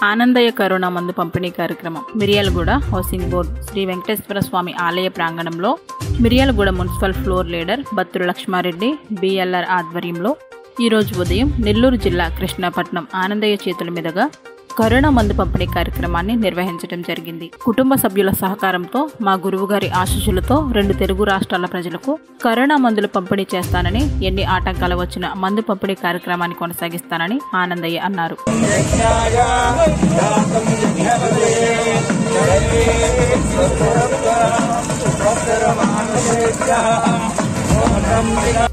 Anandaiah corona మందు పంపిణీ కార్యక్రమం మిర్యాలగూడ హౌసింగ్ బోర్డ్ శ్రీ వెంకటేశ్వర స్వామి ఆలయ ప్రాంగణంలో Miryalaguda municipal floor leader Battula Lakshma Reddy BLR ఆధ్వర్యంలో ఈరోజు ఉదయం నెల్లూరు జిల్లా కృష్ణాపట్నం ఆనందయ్య చేతుల మీదుగా కరోనా మందు పంపిణీ కార్యక్రమాన్ని నిర్వహించడం జరిగింది కుటుంబ సభ్యుల సహకారంతో మా గురువుగారి ఆశీస్సులతో రెండు తెలుగు రాష్ట్రాల ప్రజలకు కరోనా మందులు పంపిణీ చేస్తానని ఎన్ని ఆటంకాలు వచ్చినా మందు పంపిణీ కార్యక్రమాన్ని కొనసాగిస్తానని ఆనందయ్య అన్నారు శ్రీరామ